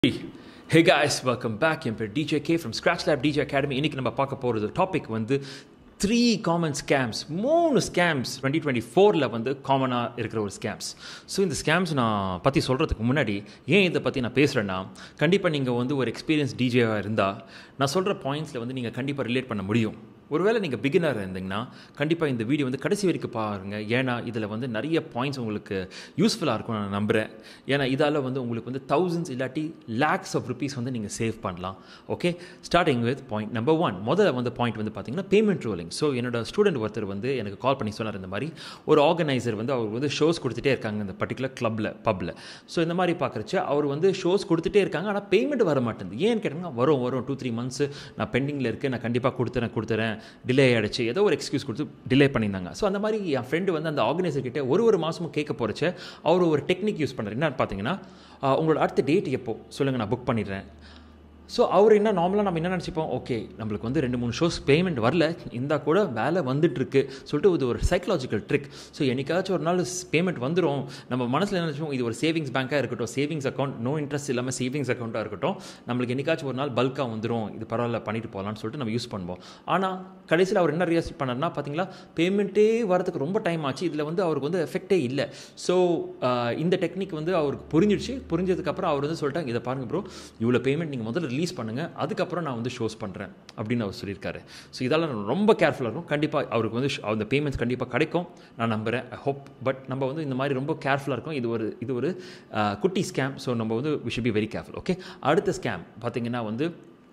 ஹே guys welcome back என் பேர் DJ K from Scratch Lab DJ academy இன்றைக்கி நம்ம பார்க்க போகிறது டாபிக் வந்து த்ரீ காமன் ஸ்கேம்ஸ் மூணு ஸ்கேம்ஸ் டுவெண்ட்டி டுவெண்ட்டி ஃபோரில் வந்து காமனாக இருக்கிற ஒரு ஸ்கேம்ஸ் ஸோ இந்த ஸ்கேம்ஸ் நான் பற்றி சொல்கிறதுக்கு முன்னாடி ஏன் இதை பற்றி நான் பேசுகிறேன்னா கண்டிப்பாக நீங்கள் வந்து ஒரு எக்ஸ்பீரியன்ஸ் டிஜேவாக இருந்தால் நான் சொல்கிற பாயிண்ட்ஸில் வந்து நீங்கள் கண்டிப்பாக ரிலேட் பண்ண முடியும் ஒருவேளை நீங்கள் பிகினர் இருந்தீங்கன்னா கண்டிப்பாக இந்த வீடியோ வந்து கடைசி வரைக்கும் பாருங்கள் ஏன்னா இதில் வந்து நிறைய பாயிண்ட்ஸ் உங்களுக்கு யூஸ்ஃபுல்லாக இருக்கும் நான் நம்புகிறேன் ஏன்னா இதால் வந்து உங்களுக்கு வந்து தௌசண்ட்ஸ் இல்லாட்டி லேக்ஸ் ஆஃப் ருபீஸ் வந்து நீங்கள் சேவ் பண்ணலாம் okay starting with point number one முதல்ல வந்து பாயிண்ட் வந்து பார்த்தீங்கன்னா பேமெண்ட் ரோலிங் ஸோ என்னோட ஸ்டூடெண்ட் ஒருத்தர் வந்து எனக்கு கால் பண்ணி சொன்னார் இந்த மாதிரி ஒரு ஆர்கனைசர் வந்து அவர் வந்து ஷோஸ் கொடுத்துட்டே இருக்காங்க இந்த பர்டிகுலர் கிளப்பில் பப்பில் ஸோ இந்த மாதிரி பார்க்குறச்சு அவர் வந்து ஷோஸ் கொடுத்துட்டே இருக்காங்க ஆனால் பேமெண்ட் வர மாட்டேங்குது ஏன்னு கேட்டாங்கன்னா வரும் வரும் டூ த்ரீ மந்த்ஸ் நான் பெண்டிங்கில் இருக்கேன் நான் கண்டிப்பாக கொடுத்துறேன் கொடுத்துறேன் டிலே ஆகிடுச்சு ஏதோ ஒரு எக்ஸ்கியூஸ் கொடுத்து டிலே பண்ணியிருந்தாங்க ஸோ அந்த மாதிரி என் ஃப்ரெண்டு வந்து அந்த ஆர்கனைசர் கிட்டே ஒரு ஒரு மாதமும் கேட்க போகிறச்ச அவர் ஒரு டெக்னிக் யூஸ் பண்ணுறாரு என்னன்னு பார்த்தீங்கன்னா ஆஹ், உங்களோட அடுத்த டேட் எப்போ சொல்லுங்கள் நான் புக் பண்ணிடுறேன் ஸோ அவர் என்ன நார்மலாக நம்ம என்ன நினச்சிப்போம் ஓகே நம்மளுக்கு வந்து ரெண்டு மூணு ஷோஸ் பேமெண்ட் வரல இருந்தால் கூட வேலை வந்துட்டுருக்கு சொல்லிட்டு இது ஒரு சைக்கலாஜிக்கல் ட்ரிக் ஸோ என்னைக்காச்சும் ஒரு நாள் பேமெண்ட் வந்துடும் நம்ம மனசில் என்ன நினச்சோம் இது ஒரு சேவிங்ஸ் பேங்காக இருக்கட்டும் சேவிங்ஸ் அக்கௌண்ட் நோ இன்ட்ரெஸ்ட் இல்லாமல் சேவிங்ஸ் அக்கௌண்ட்டாக இருக்கட்டும் நம்மளுக்கு என்னைக்காச்சும் ஒரு நாள் பல்காக வந்துடும் இது பரவாயில்ல பண்ணிட்டு போகலான்னு சொல்லிட்டு நம்ம யூஸ் பண்ணுவோம் ஆனால் கடைசியில் அவர் என்ன ரியலைஸ் பண்ணார்னா பார்த்தீங்களா பேமெண்ட்டே வரதுக்கு ரொம்ப டைம் ஆச்சு இதில் வந்து அவருக்கு வந்து எஃபெக்டே இல்லை ஸோ இந்த டெக்னிக் வந்து அவருக்கு புரிஞ்சிடுச்சு புரிஞ்சதுக்கப்புறம் அவர் வந்து சொல்லிட்டாங்க இதை பாருங்க ப்ரோ இவ்வளோ பேமெண்ட் நீங்கள் முதல்ல ரிலீஸ் பண்ணுங்கள் அதுக்கப்புறம் நான் வந்து ஷோஸ் பண்ணுறேன் அப்படின்னு அவர் சொல்லியிருக்காரு ஸோ இதால் நான் ரொம்ப கேர்ஃபுல்லாக இருக்கும் கண்டிப்பாக அவருக்கு வந்து sh- அந்த பேமெண்ட்ஸ் கண்டிப்பாக கிடைக்கும் நான் நம்புகிறேன் ஐ ஹோப் பட் நம்ம வந்து இந்த மாதிரி ரொம்ப கேர்ஃபுல்லாக இருக்கும் இது ஒரு இது ஒரு அஹ், குட்டி ஸ்கேம் ஸோ நம்ம வந்து we should be very careful okay அடுத்த ஸ்கேம் பார்த்தீங்கன்னா வந்து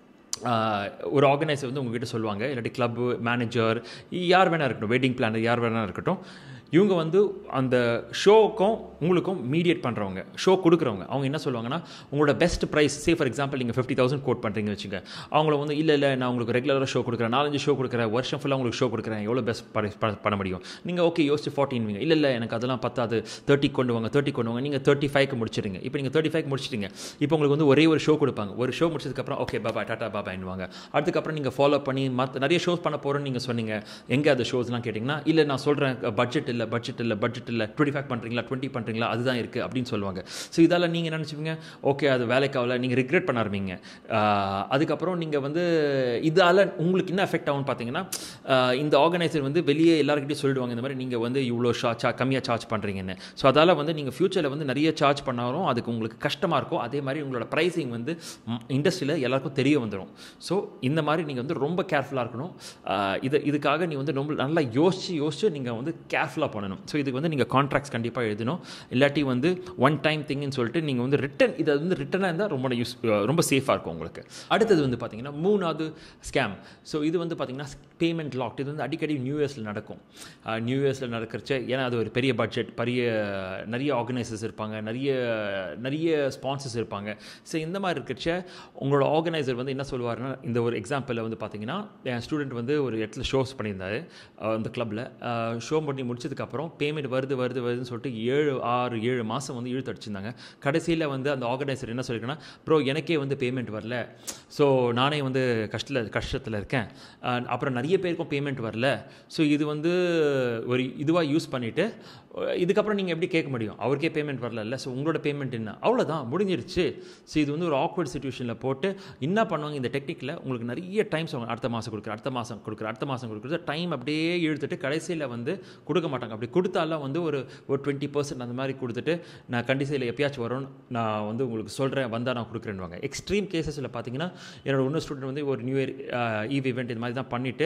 ஆஹ் ஒரு ஆர்கனைசர் வந்து உங்ககிட்ட சொல்லுவாங்க இல்லாட்டி கிளப்பு மேனேஜர் யார் வேணா இருக்கட்டும் வெட்டிங் பிளானர் யார் வேணா இருக்கட்டும் இவங்க வந்து அந்த ஷோவுக்கும் உங்களுக்கும் மீடியேட் பண்ணுறவங்க ஷோ கொடுக்குறவங்க அவங்க என்ன சொல்லுவாங்கன்னா உங்களோட best price say for example நீங்கள் ஃபிஃப்டி தௌசண்ட் கோட் பண்ணுறீங்க வச்சுங்க அவங்கள வந்து இல்லை இல்லை நான் உங்களுக்கு ரெகுலராக ஷோ கொடுக்குறேன் நாலஞ்சு ஷோ கொடுக்குறேன் வருஷம் ஃபுல்லாக உங்களுக்கு ஷோ கொடுக்குறேன் எவ்வளோ பெஸ்ட் பண்ண முடியும் நீங்கள் ஓகே யோசிச்சு ஃபார்ட்டின் வீங்க இல்லை இல்லை எனக்கு அதெல்லாம் பத்தாது தேர்ட்டி கொண்டு வாங்க தேர்ட்டி கொண்டு வாங்க நீங்கள் தேர்ட்டி ஃபைவ்க்கு முடிச்சிடுங்க இப்போ நீங்கள் தேர்ட்டி ஃபைவ் முடிச்சிட்டீங்க இப்போ உங்களுக்கு வந்து ஒரே ஒரு ஷோ கொடுப்பாங்க ஒரு ஷோ முடிச்சதுக்கப்புறம் ஓகே பாபா டாட்டா பாபா என்னவாங்க அதுக்கப்புறம் நீங்கள் ஃபாலோ பண்ணி மற்ற நிறைய ஷோஸ் பண்ண போகிறோன்னு நீங்கள் சொன்னீங்க எங்கே அந்த ஷோஸ்லாம் கேட்டிங்கன்னா இல்லை நான் சொல்கிறேன் பட்ஜெட் இல்லை பட்ஜெட் இல்லை பட்ஜெட் இல்லை டுவெண்ட்டி ஃபைவ் பண்ணுறீங்களா டுவெண்ட்டி பண்ணுறீங்களா அதுதான் இருக்குது அப்படின்னு சொல்லுவாங்க ஸோ இதால் நீங்கள் நினச்சிப்பீங்க ஓகே அது வேலைக்கு ஆகல நீங்கள் ரிக்ரெட் பண்ண ஆரம்பிங்க ஆஹ் அதுக்கப்புறம் நீங்கள் வந்து இதால் உங்களுக்கு என்ன எஃபெக்ட் ஆகும்னு பார்த்தீங்கன்னா ஆஹ் இந்த ஆர்கனைசர் வந்து வெளியே எல்லாருக்கிட்டையும் சொல்லிடுவாங்க இந்த மாதிரி நீங்கள் வந்து இவ்வளோ ஷா சா கம்மியாக சார்ஜ் பண்ணுறீங்கன்னு ஸோ அதால் வந்து நீங்கள் ஃப்யூச்சரில் வந்து நிறைய சார்ஜ் பண்ணாலும் அதுக்கு உங்களுக்கு கஷ்டமாக இருக்கும் அதே மாதிரி உங்களோட ப்ரைஸிங் வந்து இண்டஸ்ட்ரியில் எல்லாருக்கும் தெரிய வந்துடும் ஸோ இந்த மாதிரி நீங்கள் வந்து ரொம்ப கேர்ஃபுல்லாக இருக்கணும் ஆஹ் இது இதுக்காக நீ வந்து ரொம்ப நல்லா யோசிச்சு யோசிச்சு நீங்கள் வந்து கேர்ஃபுல்லாக பண்ணணும் ஸோ இதுக்கு வந்து நீங்கள் கான்ட்ராக்ட்ஸ் கண்டிப்பாக எழுதணும் இல்லாட்டி வந்து ஒன் டைம் திங்னு சொல்லிட்டு நீங்கள் வந்து ரிட்டன் இதை வந்து ரிட்டனாக இருந்தால் ரொம்ப யூஸ் ரொம்ப சேஃபாக இருக்கும் உங்களுக்கு அடுத்தது வந்து பார்த்தீங்கன்னா மூணாவது ஸ்கேம் ஸோ இது வந்து பார்த்தீங்கன்னா பேமெண்ட் லாக் இது வந்து அடிக்கடி நியூ இயர்ஸில் நடக்கும் நியூ இயர்ஸில் நடக்கிறச்ச ஏன்னா அது ஒரு பெரிய பட்ஜெட் பெரிய நிறைய ஆர்கனைசர்ஸ் இருப்பாங்க நிறைய நிறைய ஸ்பான்சர்ஸ் இருப்பாங்க ஸோ இந்த மாதிரி இருக்கிறச்ச உங்களோட ஆர்கனைசர் வந்து என்ன சொல்லுவாருன்னா இந்த ஒரு எக்ஸாம்பிளில் வந்து பார்த்தீங்கன்னா என் ஸ்டூடெண்ட் வந்து ஒரு இடத்துல ஷோஸ் பண்ணியிருந்தாரு அஹ் அந்த கிளப்பில் ஷோ பண்ணி முடிச்சதுக்கப்புறம் பேமெண்ட் வருது வருது வருதுன்னு சொல்லிட்டு ஏழு ஆறு ஏழு மாதம் வந்து இழுத்து அடிச்சிருந்தாங்க கடைசியில் வந்து அந்த ஆர்கனைசர் என்ன சொல்லியிருக்கேன்னா ப்ரோ எனக்கே வந்து பேமெண்ட் வரல ஸோ நானே வந்து கஷ்டத்தில் கஷ்டத்தில் இருக்கேன் அஹ் அப்புறம் நிறைய பேருக்கும் பேமெண்ட் வரல ஸோ இது வந்து ஒரு இதுவாக யூஸ் பண்ணிவிட்டு இதுக்கப்புறம் நீங்கள் எப்படி கேட்க முடியும் அவருக்கே பேமெண்ட் வரல ஸோ உங்களோட பேமெண்ட் என்ன அவ்வளோதான் முடிஞ்சிருச்சு ஸோ இது வந்து ஒரு ஆக்வர்ட் சுச்சுவேஷனில் போட்டு என்ன பண்ணுவாங்க இந்த டெக்னிக்கில் உங்களுக்கு நிறைய டைம்ஸ் அவங்க அடுத்த மாதம் கொடுக்குற அடுத்த மாதம் கொடுக்குற அடுத்த மாதம் கொடுக்குறது டைம் அப்படியே இழுத்துட்டு கடைசியில் வந்து கொடுக்க மாட்டாங்க அப்படி கொடுத்தாலும் வந்து ஒரு ஒரு டுவெண்ட்டி பர்சன்ட் அந்த மாதிரி கொடுத்துட்டு நான் கண்டிசையில் எப்பயாச்சும் வரும் நான் வந்து உங்களுக்கு சொல்கிறேன் வந்தால் நான் கொடுக்குறேன்வாங்க எக்ஸ்ட்ரீம் கேசஸில் பார்த்தீங்கன்னா என்னோட இன்னொரு ஸ்டூடெண்ட் வந்து ஒரு நியூ இயர் ஈவ் இவெண்ட் இது மாதிரி தான் பண்ணிவிட்டு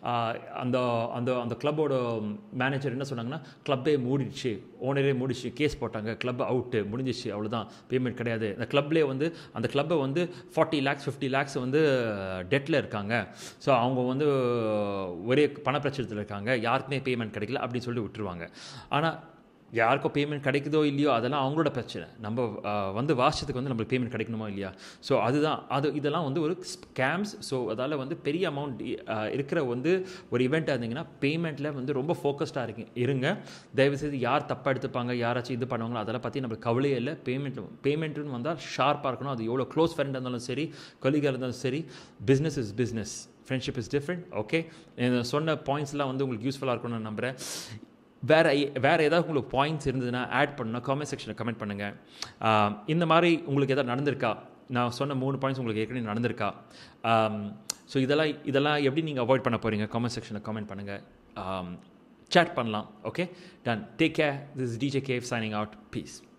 அந்த அந்த அந்த கிளப்போட மேனேஜர் என்ன சொன்னாங்கன்னா கிளப்பே மூடிடுச்சு ஓனரே மூடிச்சு கேஸ் போட்டாங்க கிளப் அவுட்டு முடிஞ்சிச்சு அவ்வளோதான் பேமெண்ட் கிடையாது அந்த கிளப்லேயே வந்து அந்த கிளப்பை வந்து ஃபார்ட்டி லேக்ஸ் ஃபிஃப்டி லேக்ஸ் வந்து டெட்டில் இருக்காங்க ஸோ அவங்க வந்து ஒரே பணப்பிரச்சனத்தில் இருக்காங்க யாருக்குமே பேமெண்ட் கிடைக்கல அப்படின்னு சொல்லிட்டு விட்டுருவாங்க ஆனால் யாருக்கும் பேமெண்ட் கிடைக்குதோ இல்லையோ அதெல்லாம் அவங்களோட பிரச்சனை நம்ம ஆஹ், வந்து வாசத்துக்கு வந்து நம்மளுக்கு பேமெண்ட் கிடைக்கணுமா இல்லையா ஸோ அதுதான் அது இதெல்லாம் வந்து ஒரு ஸ்கேம்ஸ் ஸோ அதால் வந்து பெரிய அமௌண்ட் இருக்கிற வந்து ஒரு இவெண்ட்டாக இருந்தீங்கன்னா பேமெண்ட்டில் வந்து ரொம்ப ஃபோக்கஸ்டாக இருக்கு இருங்க தயவுசெய்து யார் தப்பாக எடுத்துப்பாங்க யாராச்சும் இது பண்ணுவாங்களோ அதெல்லாம் பற்றி நம்மளுக்கு கவலையே இல்லை பேமெண்ட் பேமெண்ட்டுன்னு வந்தால் ஷார்ப்பாக இருக்கணும் அது எவ்வளோ க்ளோஸ் ஃப்ரெண்டாக இருந்தாலும் சரி கொலிகாக இருந்தாலும் சரி business is business friendship is different okay சொன்ன பாயிண்ட்ஸ்லாம் வந்து உங்களுக்கு யூஸ்ஃபுல்லாக இருக்கும்னு நான் நம்புகிறேன் வேறு வேறு ஏதாவது உங்களுக்கு பாயிண்ட்ஸ் இருந்ததுன்னா ஆட் பண்ணுங்கள் காமெண்ட் செக்ஷனில் கமெண்ட் பண்ணுங்கள் இந்த மாதிரி உங்களுக்கு எதாவது நடந்திருக்கா நான் சொன்ன மூணு பாயிண்ட்ஸ் உங்களுக்கு ஏற்கனவே நடந்திருக்கா ஸோ இதெல்லாம் இதெல்லாம் எப்படி நீங்கள் அவாய்ட் பண்ண போகிறீங்க காமெண்ட் செக்ஷனில் காமெண்ட் பண்ணுங்கள் chat பண்ணலாம் okay done take care this DJ Kev signing out piece